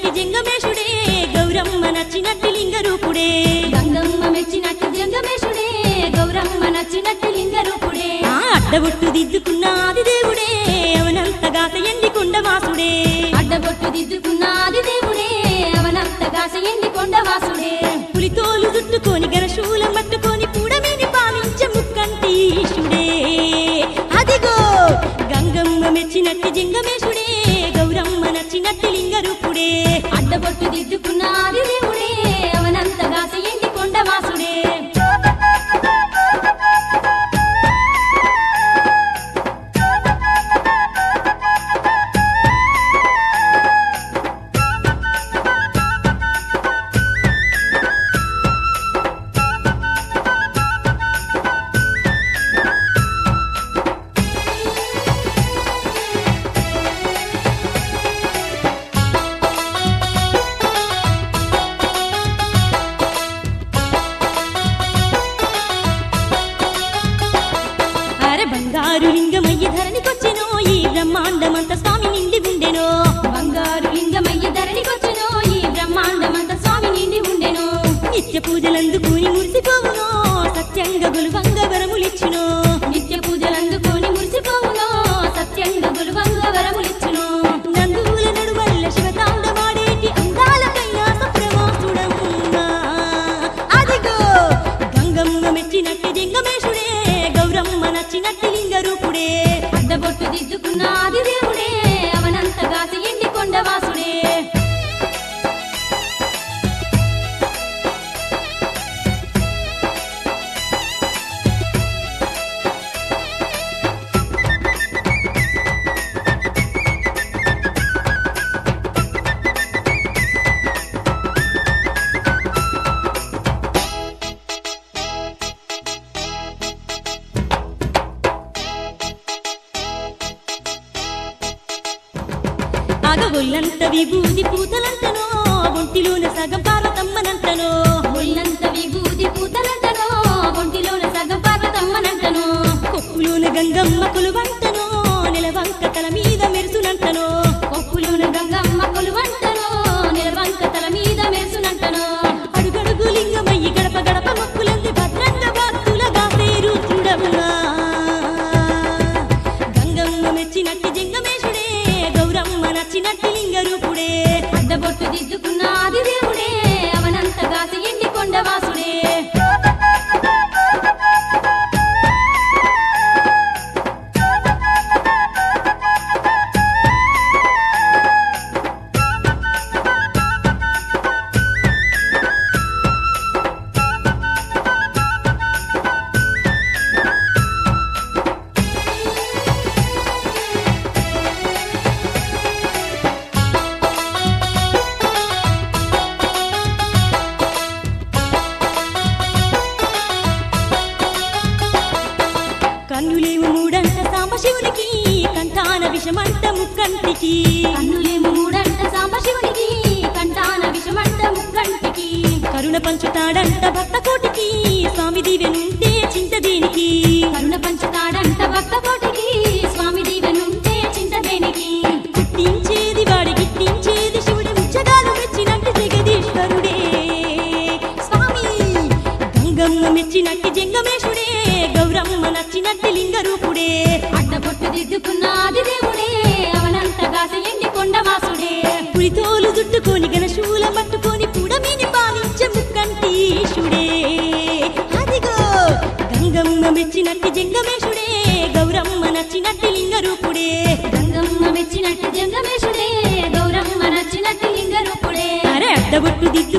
మెచ్చినట్టి జంగమేశుడే గౌరమ్మ నచ్చినట్టి లింగ రూపుడే గంగమ్మ మెచ్చినట్టు జంగమేశుడే గౌరమ్మ నచ్చినట్టు లింగ రూపుడే ఆ అడ్డబొట్టు దిద్దుకున్న ఆది దేవుడే అవనంతగాత ఎండి కొండవాసుడే అడ్డబొట్టు దిద్దుకున్నాది దేవుడే అవనంతగాస ఎండి కొండవాసుడే పులితోలు చుట్టుకొని గరశూలం పట్టుకొని పూడమేని పాలించ ముక్కంటీశుడే అదిగో గంగమ్మ మెచ్చినట్టి జంగమేశుడే గౌరమ్మ నచ్చినట్టి లింగ రూపుడే అడ్డబొట్టు దిద్దుకున్నాది దేవుడే అవనంతగాస ఎండి కొండవాసుడే అరే బంగారు లింగమయ్య ధరణికొచ్చెనో ఈ బ్రహ్మాండమంత స్వామి నిండి ఉండెనో బంగారు లింగమయ్య ధరణికొచ్చెను ఈ బ్రహ్మాండమంత స్వామి నిండి ఉండెను నిత్య పూజలందుకుని మురిసిపోవునో సత్యంగా గులువంగ వరములిచ్చునో నిత్య పూజలందుకొని మురిసిపోవును సత్యంగా గురువంగ వరములిచ్చును నందువుల నడువల్ల శివతాండవాడేటి అందాల కైలాస ప్రవాసుడమ్మా అదిగో గంగమ్మ మెచ్చినట్టి జంగమేశుడే గౌరమ్మ నచ్చినట్టి లింగ రూపుడే అడ్డబొట్టు దిద్దుకున్నాది దేవుడే అవనంతగాస ఎండి కొండవాసుడే ఆగ ఒళ్ళంత విభూది పూతలంటనో ఒంటిలోన సగం పార్వతమ్మనంటనో ఒళ్ళంత విభూతి పూతలంటనో ఒంటిలోన సగం పార్వతమ్మనంటను కొప్పులోన గంగమ్మ కొలువంటనో నిలవంక తల మీద మెరుసునంటనో కొప్పులోన గంగమ్మ కొలువంటను నిలవంక తల మీద మెరుసునంటను అడుగడుగు లింగమయ్యి గడప గడప మొక్కులంది భద్రంగ భక్తులగా పేరు చూడమ్మా గంగమ్మ మెచ్చినట్టి జంగమేశుడే గౌరమ్మ నచ్చినట్టి లింగ రూపుడే అడ్డబొట్టు దిద్దుకున్నాది దేవుడే అవనంతగాస ఎండి కొండవాసుడే కన్నులేవు మూడంట సాంబశివునికి కంఠాన విషమంట ముక్కంటికి కన్నులేము మూడంట సాంబశివునికి కంటాన విషమంట ముక్కంటికి కరుణ పంచుతాడంట భక్త కోటికి స్వామి దీవెనుంటే చింత దేనికి కరుణ పంచుతాడంట భక్త కోటికి స్వామి దీవెనుంటే చింత దేనికి గిట్టించేది వాడి గిట్టించేది శివుడి ముచ్చగాలు మెచ్చినట్టు జగదీశ్వరుడే స్వామి గంగమ్మ మెచ్చినట్టి జంగమేశుడే గౌరమ్మ నచ్చినట్టి లింగ రూపుడే అడ్డబొట్టు దిద్దుకున్నాది దేవుడే అవనంతగాస ఎండి కొండవాసుడే పులితోలు చుట్టుకొని గణశూల పట్టుకొని పుడమిని పాలించ ముక్కంటీశుడే అదిగో గంగమ్మ మెచ్చినట్టి జంగమేశుడే గౌరమ్మ నచ్చినట్టి లింగ రూపుడే గంగమ్మ మెచ్చినట్టు జంగమేశుడే గౌరమ్మ నచ్చినట్టు లింగ రూపుడే అరే అడ్డబొట్టు దిద్దు